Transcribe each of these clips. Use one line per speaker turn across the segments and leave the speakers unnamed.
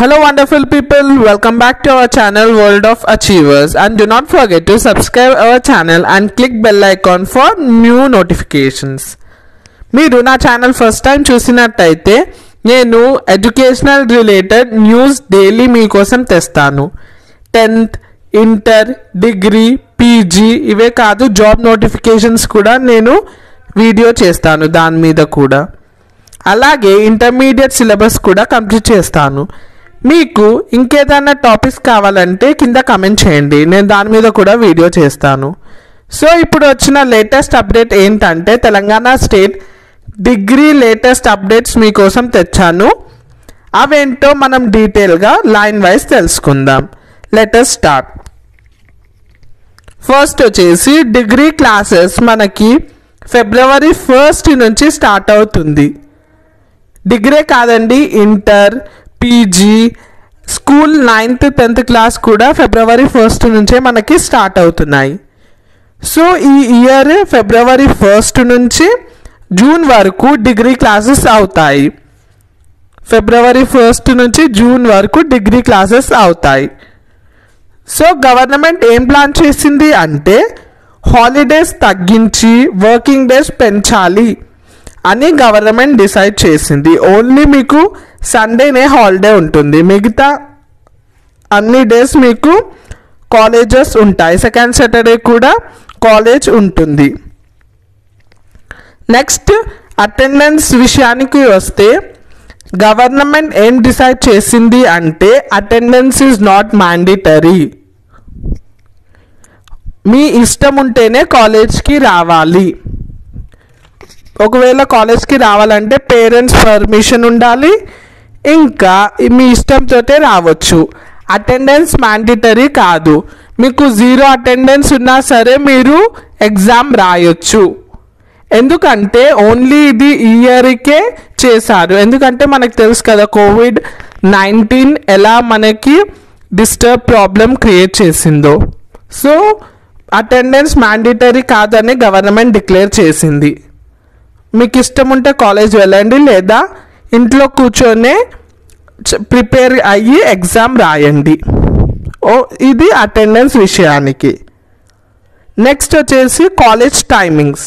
Hello, wonderful people. Welcome back to our channel World of Achievers. And do not forget to subscribe our channel and click bell icon for new notifications. మీరు నా channel first time చూసినట్టయితే నేను educational related news daily మీకోసం తెస్తాను tenth inter degree PG ఇవే కాదు job notifications కూడా నేను వీడియో చేస్తాను దాని మీద కూడా అలాగే ఇంటర్మీడియట్ సిలబస్ కూడా కంప్లీట్ చేస్తాను మీకు ఇంకేదైనా టాపిక్స్ కావాలంటే కింద కమెంట్ చేయండి నేను దాని మీద కూడా వీడియో చేస్తాను సో ఇప్పుడు వచ్చిన లేటెస్ట్ అప్డేట్ ఏంటంటే Telangana state degree latest updates మీకోసం తెచ్చాను అవేంటో మనం డీటెయిల్గా లైన్ వైజ్ తెలుసుకుందాం లెటెస్ట్ స్టార్ట్ ఫస్ట్ వచ్చేసి డిగ్రీ క్లాసెస్ మనకి ఫిబ్రవరి ఫస్ట్ నుంచి స్టార్ట్ అవుతుంది డిగ్రీ కాదండి inter PG school ninth tenth class కూడా ఫిబ్రవరి ఫస్ట్ నుంచే మనకి స్టార్ట్ అవుతున్నాయి సో ఈ ఇయర్ ఫిబ్రవరి ఫస్ట్ నుంచి జూన్ వరకు డిగ్రీ క్లాసెస్ అవుతాయి ఫిబ్రవరి ఫస్ట్ నుంచి జూన్ వరకు డిగ్రీ క్లాసెస్ అవుతాయి సో గవర్నమెంట్ ఏం ప్లాన్ చేసింది అంటే హాలిడేస్ తగ్గించి వర్కింగ్ డేస్ పెంచాలి అని గవర్నమెంట్ డిసైడ్ చేసింది ఓన్లీ మీకు సండేనే హాలిడే ఉంటుంది మిగతా అన్ని డేస్ మీకు కాలేజెస్ ఉంటాయి సెకండ్ సాటర్డే కూడా కాలేజ్ ఉంటుంది నెక్స్ట్ అటెండెన్స్ విషయానికి వస్తే గవర్నమెంట్ ఏం డిసైడ్ చేసింది అంటే అటెండెన్స్ ఈజ్ నాట్ మ్యాండిటరీ మీ ఇష్టం ఉంటేనే కాలేజ్కి రావాలి ఒకవేళ కాలేజ్కి రావాలంటే పేరెంట్స్ పర్మిషన్ ఉండాలి ఇంకా మీ ఇష్టంతో రావచ్చు అటెండెన్స్ మ్యాండిటరీ కాదు మీకు జీరో అటెండెన్స్ ఉన్నా సరే మీరు ఎగ్జామ్ రాయొచ్చు ఎందుకంటే ఓన్లీ ఇది ఇయర్కే చేశారు ఎందుకంటే మనకు తెలుసు కదా కోవిడ్ నైన్టీన్ ఎలా మనకి డిస్టర్బ్ ప్రాబ్లం క్రియేట్ చేసిందో సో అటెండెన్స్ మ్యాండిటరీ కాదని గవర్నమెంట్ డిక్లేర్ చేసింది మీకు ఇష్టం ఉంటే కాలేజ్ వెళ్ళండి లేదా ఇంట్లో కూర్చొనే ప్రిపేర్ అయ్యి ఎగ్జామ్ రాయండి ఓ ఇది అటెండెన్స్ విషయానికి నెక్స్ట్ వచ్చేసి కాలేజ్ టైమింగ్స్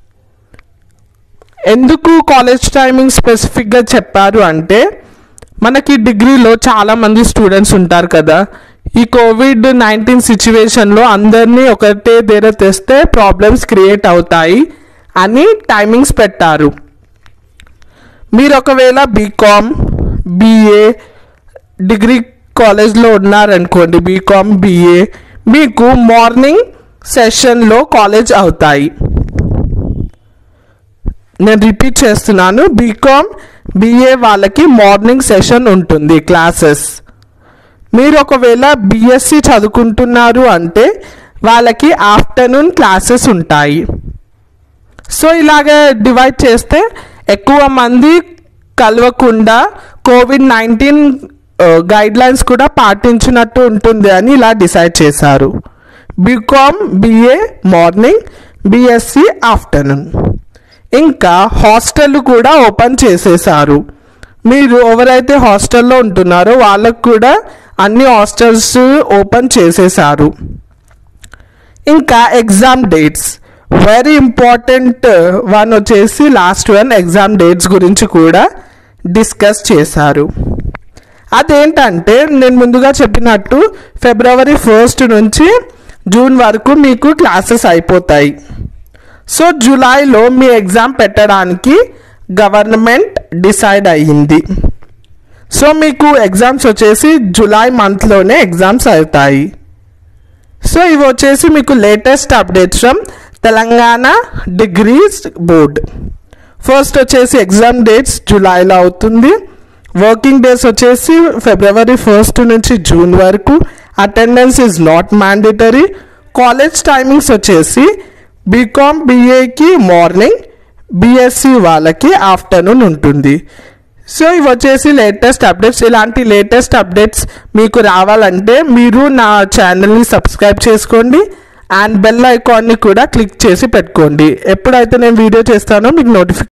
ఎందుకు కాలేజ్ టైమింగ్ స్పెసిఫిక్గా చెప్పారు అంటే మనకి డిగ్రీలో చాలామంది స్టూడెంట్స్ ఉంటారు కదా ఈ కోవిడ్ నైన్టీన్ సిచ్యువేషన్లో అందరినీ ఒకటే దగ్గర తెస్తే ప్రాబ్లమ్స్ క్రియేట్ అవుతాయి అని టైమింగ్స్ పెట్టారు మీరు ఒకవేళ బీకామ్ బీఏ డిగ్రీ కాలేజ్లో ఉన్నారనుకోండి బీకామ్ బీఏ మీకు మార్నింగ్ సెషన్లో కాలేజ్ అవుతాయి నేను రిపీట్ చేస్తున్నాను బీకామ్ బీఏ వాళ్ళకి మార్నింగ్ సెషన్ ఉంటుంది క్లాసెస్ మీరు ఒకవేళ బీఎస్సీ చదువుకుంటున్నారు అంటే వాళ్ళకి ఆఫ్టర్నూన్ క్లాసెస్ ఉంటాయి సో ఇలాగ డివైడ్ చేస్తే ఎక్కువ మంది కలవకుండా కోవిడ్ నైన్టీన్ గైడ్ లైన్స్ కూడా పాటించినట్టు ఉంటుంది అని ఇలా డిసైడ్ చేశారు BCom BA morning BSc afternoon ఇంకా హాస్టల్ కూడా ఓపెన్ చేసేసారు మీరు ఎవరైతే హాస్టల్లో ఉంటున్నారో వాళ్ళకు కూడా అన్ని హాస్టల్స్ ఓపెన్ చేసేసారు ఇంకా exam dates very important one వచ్చేసి లాస్ట్ వన్ ఎగ్జామ్ డేట్స్ గురించి కూడా డిస్కస్ చేశారు అదేంటంటే నేను ముందుగా చెప్పినట్టు ఫిబ్రవరి ఫస్ట్ నుంచి జూన్ వరకు మీకు క్లాసెస్ అయిపోతాయి సో జూలైలో మీ ఎగ్జామ్ పెట్టడానికి గవర్నమెంట్ డిసైడ్ అయ్యింది సో మీకు ఎగ్జామ్స్ వచ్చేసి జూలై మంత్లోనే ఎగ్జామ్స్ అవుతాయి సో ఇవి వచ్చేసి మీకు latest updates from Telangana degrees board first వచ్చేసి ఎగ్జామ్ డేట్స్ జూలైలో అవుతుంది వర్కింగ్ డేస్ వచ్చేసి ఫిబ్రవరి ఫస్ట్ నుంచి జూన్ వరకు attendance is not mandatory college timings వచ్చేసి బీకామ్ బీఏకి మార్నింగ్ బీఎస్సీ వాళ్ళకి ఆఫ్టర్నూన్ ఉంటుంది సో ఇవి వచ్చేసి లేటెస్ట్ అప్డేట్స్ ఇలాంటి లేటెస్ట్ అప్డేట్స్ మీకు రావాలంటే మీరు నా ఛానల్ని సబ్స్క్రైబ్ చేసుకోండి అండ్ బెల్ ఐకాన్ని కూడా క్లిక్ చేసి పెట్టుకోండి ఎప్పుడైతే నేను వీడియో చేస్తానో మీకు నోటిఫికేషన్